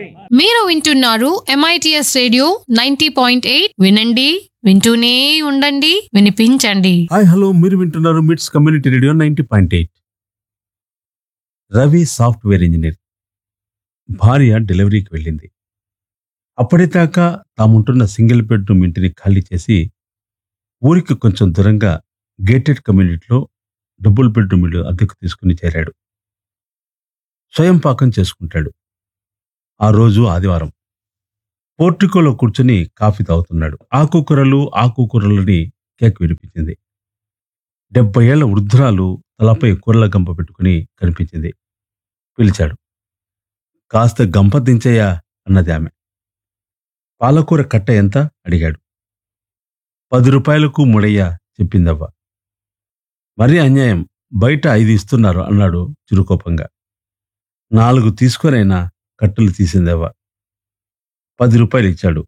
మీరు వింటున్నారు M I T S radio ninety point eight వినండి వింటూనే ఉండండి వినిపించండి హాయ్ హలో మీరు వింటున్నారు MITS community radio ninety point eight Ravi software engineer భార్య డెలివరీకి వెళ్ళింది అప్పటిదాకా తాముంటున్న సింగిల్ బెడ్రూమ్ ఇంటిని ఖాళీ చేసి ఊరికి కొంచెం దూరంగా గేటెడ్ కమ్యూనిటీలో డబుల్ బెడ్రూమ్ ఇల్లు అద్దెకు తీసుకుని చేరాడు స్వయం పాకం చేసుకుంటాడు ఆ రోజు ఆదివారం పోర్టికోలో కూర్చుని కాఫీ తాగుతున్నాడు ఆకుకూరలు ఆకుకూరలని కేక్ వినిపించింది డెబ్బై ఏళ్ల వృద్ధురాలు తలపై కూరల గంప పెట్టుకుని కనిపించింది పిలిచాడు కాస్త గంప దించయ్యా అన్నది ఆమె పాలకూర కట్ట ఎంత అడిగాడు పది రూపాయలకు ముడయ్యా చెప్పిందవ్వ మరీ అన్యాయం బయట ఐదు ఇస్తున్నారు అన్నాడు చురుకోపంగా నాలుగు తీసుకొనైనా కట్టలు తీసిందవ్వ పది రూపాయలు ఇచ్చాడు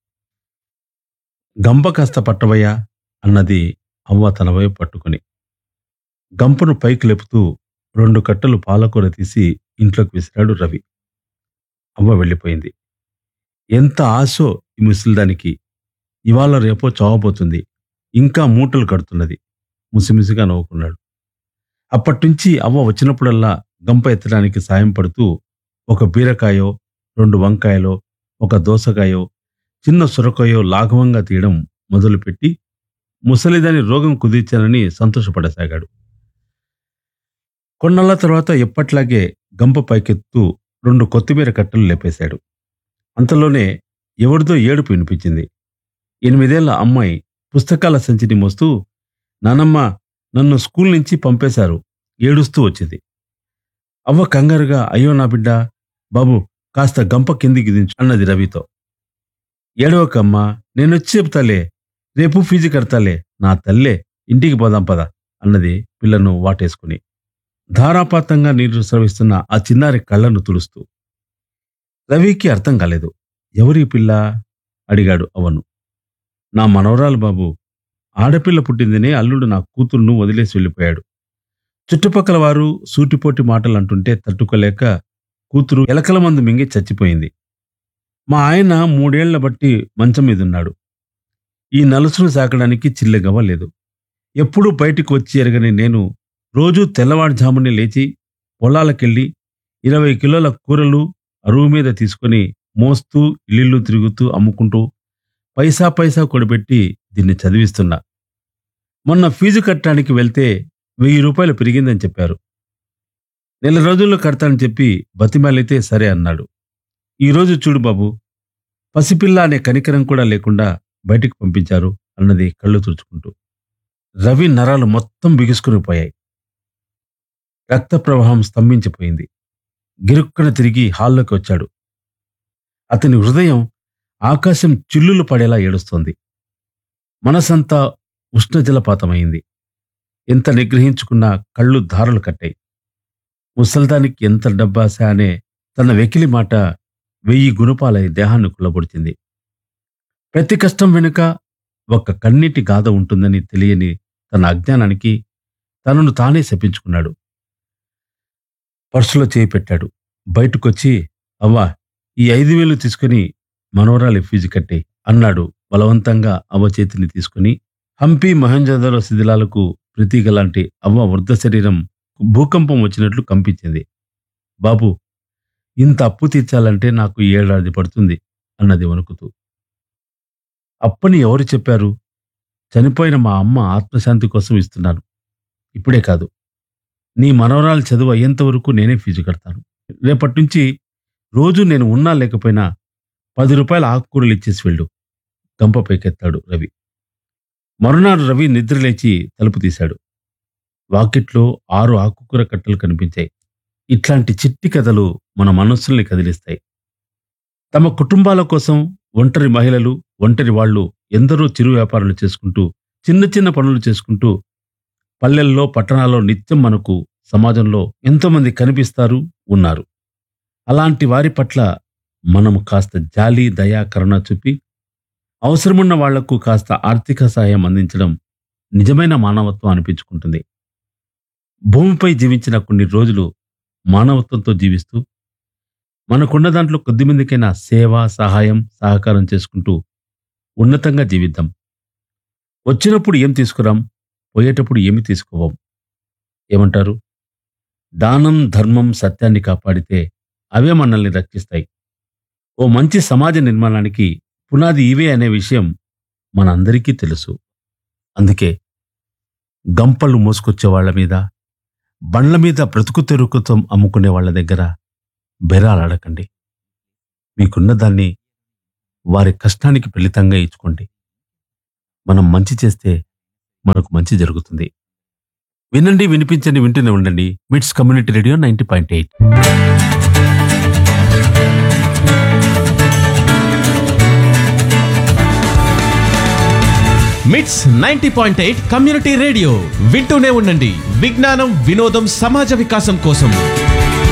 గంప కాస్త పట్టవయ్యా అన్నది అవ్వ తన వైపు పట్టుకుని గంపను పైకి లేపుతూ రెండు కట్టలు పాలకూర తీసి ఇంట్లోకి విసిరాడు రవి అవ్వ వెళ్ళిపోయింది ఎంత ఆశో ఈ ముసలిదానికి ఇవాళ రేపో చావబోతుంది ఇంకా మూటలు కడుతున్నది ముసిముసిగా నవ్వుకున్నాడు అప్పట్నుంచి అవ్వ వచ్చినప్పుడల్లా గంప ఎత్తడానికి సాయం పడుతూ ఒక బీరకాయో రెండు వంకాయలో ఒక దోసకాయో చిన్న సొరకాయో లాఘవంగా తీయడం మొదలుపెట్టి ముసలిదాని రోగం కుదిర్చానని సంతోషపడసాగాడు కొన్నాళ్ళ తర్వాత ఎప్పట్లాగే గంప పైకెత్తు రెండు కొత్తిమీర కట్టలు లేపేశాడు అంతలోనే ఎవరిదో ఏడుపు వినిపించింది ఎనిమిదేళ్ల అమ్మాయి పుస్తకాల సంచిని మోస్తూ నానమ్మ నన్ను స్కూల్ నుంచి పంపేశారు ఏడుస్తూ వచ్చింది అవ్వ కంగారుగా అయ్యో నా బిడ్డ బాబు కాస్త గంప కిందికి దించు అన్నది రవితో ఏడవకమ్మా నేనొచ్చి చెప్తాలే రేపు ఫీజు కడతాలే నా తల్లే ఇంటికి పోదాం పద అన్నది పిల్లను వాటేసుకుని ధారాపాతంగా నీరు స్రవిస్తున్న ఆ చిన్నారి కళ్ళను తుడుస్తూ రవికి అర్థం కాలేదు ఎవరి పిల్ల అడిగాడు అవను నా మనవరాలు బాబు ఆడపిల్ల పుట్టిందని అల్లుడు నా కూతురును వదిలేసి వెళ్ళిపోయాడు చుట్టుపక్కల వారు సూటిపోటి మాటలు అంటుంటే తట్టుకోలేక కూతురు ఎలకల మందు మింగి చచ్చిపోయింది మా ఆయన మూడేళ్ల బట్టి మంచం మీద ఉన్నాడు ఈ నలుసును సాకడానికి చిల్లెగవ్వ లేదు ఎప్పుడూ బయటికి వచ్చి ఎరగని నేను రోజూ తెల్లవారుజామునే లేచి పొలాలకెళ్ళి ఇరవై కిలోల కూరలు అరువు మీద తీసుకొని మోస్తూ ఇల్లు తిరుగుతూ అమ్ముకుంటూ పైసా పైసా కొడిపెట్టి దీన్ని చదివిస్తున్నా మొన్న ఫీజు కట్టడానికి వెళ్తే వెయ్యి రూపాయలు పెరిగిందని చెప్పారు నెల రోజుల్లో కడతానని చెప్పి బతిమాలైతే సరే అన్నాడు ఈరోజు చూడు బాబు పసిపిల్ల అనే కనికరం కూడా లేకుండా బయటికి పంపించారు అన్నది కళ్ళు తుడుచుకుంటూ రవి నరాలు మొత్తం బిగుసుకుని పోయాయి రక్త ప్రవాహం స్తంభించిపోయింది గిరుక్కున తిరిగి హాల్లోకి వచ్చాడు అతని హృదయం ఆకాశం చిల్లులు పడేలా ఏడుస్తోంది మనసంతా ఉష్ణజలపాతమైంది ఎంత నిగ్రహించుకున్నా కళ్ళు ధారలు కట్టాయి ముసల్దానికి ఎంత డబ్బాస అనే తన వెకిలి మాట వెయ్యి గుణపాలై దేహాన్ని కుల్లబొడిచింది ప్రతి కష్టం వెనుక ఒక కన్నీటి గాథ ఉంటుందని తెలియని తన అజ్ఞానానికి తనను తానే శపించుకున్నాడు పర్సులో చేయి పెట్టాడు బయటకొచ్చి అవ్వా ఈ ఐదు వేలు తీసుకుని మనవరాలి ఫీజు కట్టే అన్నాడు బలవంతంగా అవ్వ చేతిని తీసుకుని హంపి మహంజదరో శిథిలాలకు ప్రతీక లాంటి అవ్వ వృద్ధ శరీరం భూకంపం వచ్చినట్లు కంపించింది బాబు ఇంత అప్పు తీర్చాలంటే నాకు ఏడాది పడుతుంది అన్నది వణుకుతూ అప్పని ఎవరు చెప్పారు చనిపోయిన మా అమ్మ ఆత్మశాంతి కోసం ఇస్తున్నాను ఇప్పుడే కాదు నీ మనవరాలు చదువు అయ్యేంత వరకు నేనే ఫీజు కడతాను రేపటి నుంచి రోజు నేను ఉన్నా లేకపోయినా పది రూపాయల ఆకుకూరలు ఇచ్చేసి వెళ్ళు గంప పైకెత్తాడు రవి మరునాడు రవి నిద్రలేచి తలుపు తీశాడు వాకిట్లో ఆరు ఆకుకూర కట్టలు కనిపించాయి ఇట్లాంటి చిట్టి కథలు మన మనస్సుల్ని కదిలిస్తాయి తమ కుటుంబాల కోసం ఒంటరి మహిళలు ఒంటరి వాళ్ళు ఎందరో చిరు వ్యాపారాలు చేసుకుంటూ చిన్న చిన్న పనులు చేసుకుంటూ పల్లెల్లో పట్టణాల్లో నిత్యం మనకు సమాజంలో ఎంతోమంది కనిపిస్తారు ఉన్నారు అలాంటి వారి పట్ల మనము కాస్త జాలి దయా కరుణ చూపి అవసరమున్న వాళ్లకు కాస్త ఆర్థిక సహాయం అందించడం నిజమైన మానవత్వం అనిపించుకుంటుంది భూమిపై జీవించిన కొన్ని రోజులు మానవత్వంతో జీవిస్తూ మనకున్న దాంట్లో కొద్ది మందికైనా సేవ సహాయం సహకారం చేసుకుంటూ ఉన్నతంగా జీవిద్దాం వచ్చినప్పుడు ఏం తీసుకురాం పోయేటప్పుడు ఏమి తీసుకోవం ఏమంటారు దానం ధర్మం సత్యాన్ని కాపాడితే అవే మనల్ని రక్షిస్తాయి ఓ మంచి సమాజ నిర్మాణానికి పునాది ఇవే అనే విషయం మనందరికీ తెలుసు అందుకే గంపలు మోసుకొచ్చే వాళ్ళ మీద బండ్ల మీద బ్రతుకు తెరుకుతో అమ్ముకునే వాళ్ళ దగ్గర బెరాలాడకండి మీకున్న దాన్ని వారి కష్టానికి ఫలితంగా ఇచ్చుకోండి మనం మంచి చేస్తే మనకు మంచి జరుగుతుంది వినండి వినిపించండి వింటూనే ఉండండి MITS community radio ninety point eight MITS ninety point eight community radio వింటూనే ఉండండి విజ్ఞానం వినోదం సమాజ వికాసం కోసం